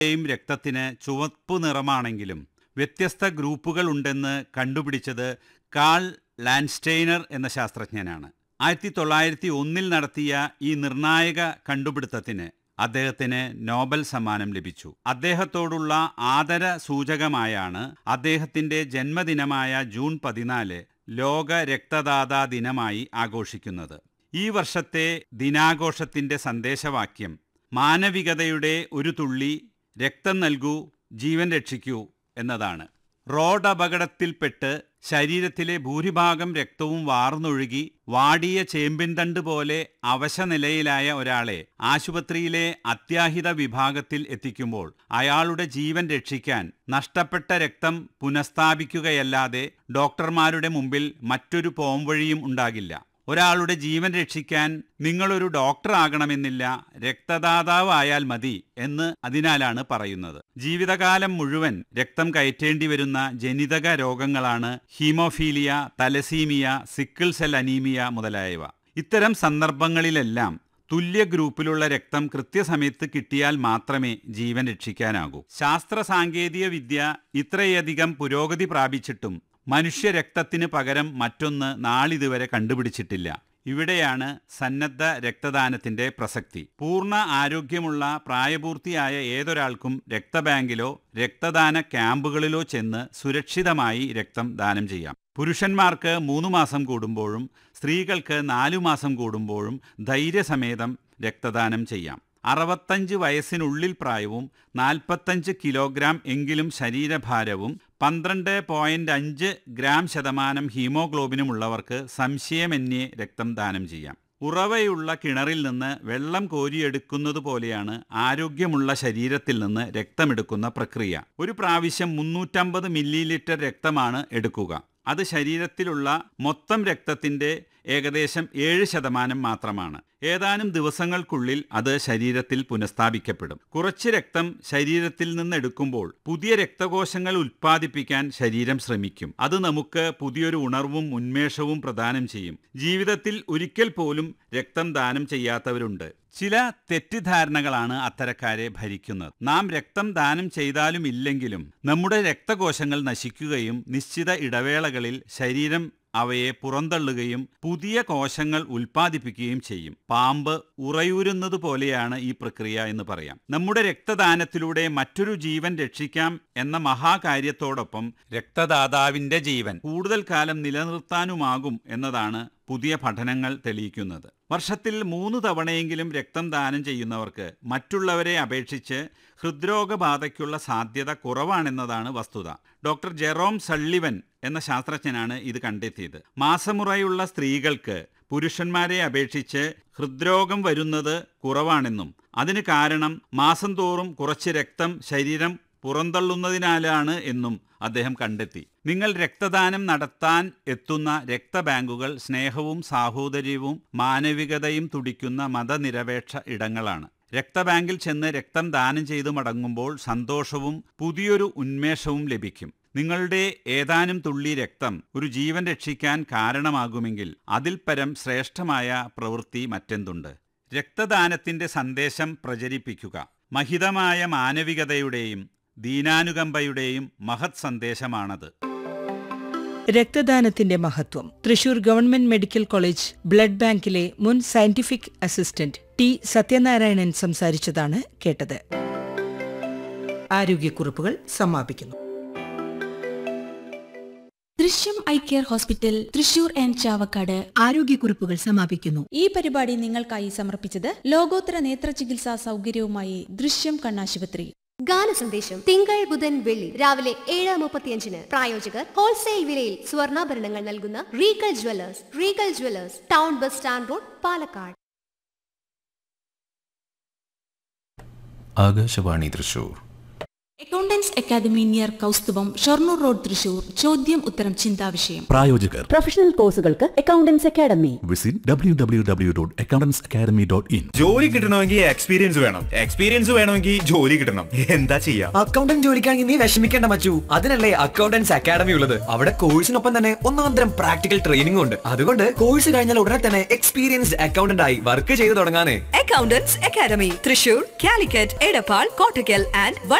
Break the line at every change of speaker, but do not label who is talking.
യും രക്തത്തിന് ചുവപ്പ് നിറമാണെങ്കിലും വ്യത്യസ്ത ഗ്രൂപ്പുകൾ ഉണ്ടെന്ന് കണ്ടുപിടിച്ചത് കാൾ ലാൻസ്റ്റെയ്നർ എന്ന ശാസ്ത്രജ്ഞനാണ് ആയിരത്തി തൊള്ളായിരത്തി ഒന്നിൽ നടത്തിയ ഈ നിർണായക കണ്ടുപിടുത്തത്തിന് അദ്ദേഹത്തിന് നോബൽ സമ്മാനം ലഭിച്ചു അദ്ദേഹത്തോടുള്ള ആദര സൂചകമായാണ് അദ്ദേഹത്തിന്റെ ജന്മദിനമായ ജൂൺ പതിനാല് ലോക രക്തദാതാ ദിനമായി ആഘോഷിക്കുന്നത് ഈ വർഷത്തെ ദിനാഘോഷത്തിന്റെ സന്ദേശവാക്യം മാനവികതയുടെ ഒരു തുള്ളി രക്തം നൽകൂ ജീവൻ രക്ഷിക്കൂ എന്നതാണ് റോഡ് അപകടത്തിൽപ്പെട്ട് ശരീരത്തിലെ ഭൂരിഭാഗം രക്തവും വാർന്നൊഴുകി വാടിയ ചേമ്പിൻതണ്ട് പോലെ അവശനിലയിലായ ഒരാളെ ആശുപത്രിയിലെ അത്യാഹിത വിഭാഗത്തിൽ എത്തിക്കുമ്പോൾ അയാളുടെ ജീവൻ രക്ഷിക്കാൻ നഷ്ടപ്പെട്ട രക്തം പുനഃസ്ഥാപിക്കുകയല്ലാതെ ഡോക്ടർമാരുടെ മുമ്പിൽ മറ്റൊരു പോംവഴിയും ഉണ്ടാകില്ല ഒരാളുടെ ജീവൻ രക്ഷിക്കാൻ നിങ്ങളൊരു ഡോക്ടർ ആകണമെന്നില്ല രക്തദാതാവായാൽ മതി എന്ന് അതിനാലാണ് പറയുന്നത് ജീവിതകാലം മുഴുവൻ രക്തം കയറ്റേണ്ടി വരുന്ന ജനിതക രോഗങ്ങളാണ് haemophilia thalassaemia sickle cell anaemia മുതലായവ ഇത്തരം സന്ദർഭങ്ങളിലെല്ലാം തുല്യ ഗ്രൂപ്പിലുള്ള രക്തം കൃത്യസമയത്ത് കിട്ടിയാൽ മാത്രമേ ജീവൻ രക്ഷിക്കാനാകൂ ശാസ്ത്ര സാങ്കേതിക വിദ്യ ഇത്രയധികം പുരോഗതി പ്രാപിച്ചിട്ടും മനുഷ്യരക്തത്തിന് പകരം മറ്റൊന്ന് നാളിതുവരെ കണ്ടുപിടിച്ചിട്ടില്ല ഇവിടെയാണ് സന്നദ്ധ രക്തദാനത്തിന്റെ പ്രസക്തി പൂർണ്ണ ആരോഗ്യമുള്ള പ്രായപൂർത്തിയായ ഏതൊരാൾക്കും രക്തബാങ്കിലോ രക്തദാന ക്യാമ്പുകളിലോ ചെന്ന് സുരക്ഷിതമായി രക്തം ദാനം ചെയ്യാം പുരുഷന്മാർക്ക് മൂന്ന് മാസം കൂടുമ്പോഴും സ്ത്രീകൾക്ക് നാലു മാസം കൂടുമ്പോഴും ധൈര്യസമേതം രക്തദാനം ചെയ്യാം അറുപത്തഞ്ച് വയസ്സിനുള്ളിൽ പ്രായവും നാൽപ്പത്തഞ്ച് കിലോഗ്രാം എങ്കിലും ശരീരഭാരവും പന്ത്രണ്ട് പോയിന്റ് അഞ്ച് ഗ്രാം ശതമാനം ഹീമോഗ്ലോബിനുമുള്ളവർക്ക് സംശയമന്യേ രക്തം ദാനം ചെയ്യാം ഉറവയുള്ള കിണറിൽ നിന്ന് വെള്ളം കോരിയെടുക്കുന്നത് പോലെയാണ് ആരോഗ്യമുള്ള ശരീരത്തിൽ നിന്ന് രക്തമെടുക്കുന്ന പ്രക്രിയ ഒരു പ്രാവശ്യം മുന്നൂറ്റമ്പത് മില്ലി ലിറ്റർ രക്തമാണ് എടുക്കുക അത് ശരീരത്തിലുള്ള മൊത്തം രക്തത്തിന്റെ ഏകദേശം ഏഴ് ശതമാനം മാത്രമാണ് ഏതാനും ദിവസങ്ങൾക്കുള്ളിൽ അത് ശരീരത്തിൽ പുനഃസ്ഥാപിക്കപ്പെടും കുറച്ച് രക്തം ശരീരത്തിൽ നിന്ന് എടുക്കുമ്പോൾ പുതിയ രക്തകോശങ്ങൾ ഉൽപ്പാദിപ്പിക്കാൻ ശരീരം ശ്രമിക്കും അത് നമുക്ക് പുതിയൊരു ഉണർവും ഉന്മേഷവും പ്രദാനം ചെയ്യും ജീവിതത്തിൽ ഒരിക്കൽ പോലും രക്തം ദാനം ചെയ്യാത്തവരുണ്ട് ചില തെറ്റിദ്ധാരണകളാണ് അത്തരക്കാരെ ഭരിക്കുന്നത് നാം രക്തം ദാനം ചെയ്താലും ഇല്ലെങ്കിലും നമ്മുടെ രക്തകോശങ്ങൾ നശിക്കുകയും നിശ്ചിത ഇടവേളകളിൽ ശരീരം അവയെ പുറന്തള്ളുകയും പുതിയ കോശങ്ങൾ ഉൽപ്പാദിപ്പിക്കുകയും ചെയ്യും പാമ്പ് ഉറയൂരുന്നത് പോലെയാണ് ഈ പ്രക്രിയ എന്ന് പറയാം നമ്മുടെ രക്തദാനത്തിലൂടെ മറ്റൊരു ജീവൻ രക്ഷിക്കാം എന്ന മഹാകാര്യത്തോടൊപ്പം രക്തദാതാവിന്റെ ജീവൻ കൂടുതൽ കാലം നിലനിർത്താനുമാകും എന്നതാണ് പുതിയ പഠനങ്ങൾ തെളിയിക്കുന്നത് വർഷത്തിൽ മൂന്ന് തവണയെങ്കിലും രക്തം ദാനം ചെയ്യുന്നവർക്ക് മറ്റുള്ളവരെ അപേക്ഷിച്ച് ഹൃദ്രോഗബാധയ്ക്കുള്ള സാധ്യത കുറവാണെന്നതാണ് വസ്തുത ഡോക്ടർ ജെറോം സള്ളിവൻ എന്ന ശാസ്ത്രജ്ഞനാണ് ഇത് കണ്ടെത്തിയത് മാസമുറയുള്ള സ്ത്രീകൾക്ക് പുരുഷന്മാരെ അപേക്ഷിച്ച് ഹൃദ്രോഗം വരുന്നത് കുറവാണെന്നും അതിന് കാരണം മാസം തോറും കുറച്ച് രക്തം ശരീരം പുറന്തള്ളുന്നതിനാലാണ് എന്നും അദ്ദേഹം കണ്ടെത്തി നിങ്ങൾ രക്തദാനം നടത്താൻ എത്തുന്ന രക്തബാങ്കുകൾ സ്നേഹവും സാഹോദര്യവും മാനവികതയും തുടിക്കുന്ന മതനിരപേക്ഷ ഇടങ്ങളാണ് രക്തബാങ്കിൽ ചെന്ന് രക്തം ദാനം ചെയ്തു മടങ്ങുമ്പോൾ സന്തോഷവും പുതിയൊരു ഉന്മേഷവും ലഭിക്കും നിങ്ങളുടെ ഏതാനും തുള്ളി രക്തം ഒരു ജീവൻ രക്ഷിക്കാൻ കാരണമാകുമെങ്കിൽ അതിൽ പരം ശ്രേഷ്ഠമായ പ്രവൃത്തി മറ്റെന്തുണ്ട് രക്തദാനത്തിന്റെ സന്ദേശം പ്രചരിപ്പിക്കുക മഹിതമായ മാനവികതയുടെയും ദീനാനുകമ്പയുടെയും മഹത് സന്ദേശമാണത്
രക്തദാനത്തിന്റെ മഹത്വം Thrissur government medical college blood ബാങ്കിലെ മുൻ സയന്റിഫിക് അസിസ്റ്റന്റ് ടി സത്യനാരായണൻ സംസാരിച്ചതാണ് കേട്ടത് ആരോഗ്യക്കുറിപ്പുകൾ സമാപിക്കുന്നു
Drishyam eye care hospital Thrissur and Chavakkad
ആരോഗ്യക്കുറിപ്പുകൾ സമാപിക്കുന്നു
ഈ പരിപാടി നിങ്ങൾക്കായി സമർപ്പിച്ചത് ലോകോത്തര നേത്ര ചികിത്സാ സൗകര്യവുമായി ദൃശ്യം കണ്ണാശുപത്രി
ഗാനസന്ദേശം തിങ്കൾ ബുധൻ വെള്ളി രാവിലെ ഏഴ് മുപ്പത്തിയഞ്ചിന് പ്രായോജകർ ഹോൾസെയിൽ വിലയിൽ സ്വർണ്ണാഭരണങ്ങൾ നൽകുന്ന Regal Jewellers Regal Jewellers town bus stand road Palakkad
Akashvani Thrissur
Accountants Accountants Academy near Kausthubham Shoranur road Thrissur ചോദ്യം ഉത്തരം ചിന്താവിഷയം
പ്രായോജകർ
പ്രൊഫഷണൽ കോഴ്സുകൾക്ക് Accountants Academy
visit W W W dot Accountants Academy dot in
ജോലി കിട്ടണമെങ്കിൽ എക്സ്പീരിയൻസ് വേണം എക്സ്പീരിയൻസ് വേണമെങ്കിൽ ജോലി കിട്ടണം എന്താ ചെയ്യാ
അക്കൗണ്ടന്റ് ജോലിക്കാണെങ്കിൽ നീ വിഷമിക്കേണ്ട മച്ചു അതിനല്ലേ അക്കൗണ്ടൻസ് അക്കാദമി ഉള്ളത് അവിടെ കോഴ്സിനൊപ്പം തന്നെ ഒന്നാം തരം പ്രാക്ടിക്കൽ ട്രെയിനിംഗ് ഉണ്ട് അതുകൊണ്ട് കോഴ്സ് കഴിഞ്ഞാൽ ഉടനെ തന്നെ എക്സ്പീരിയൻസ്ഡ് അക്കൗണ്ടന്റ് ആയി വർക്ക് ചെയ്തു തുടങ്ങാനേ
Accountants Academy Thrissur Calicut Edappal Kottakkal and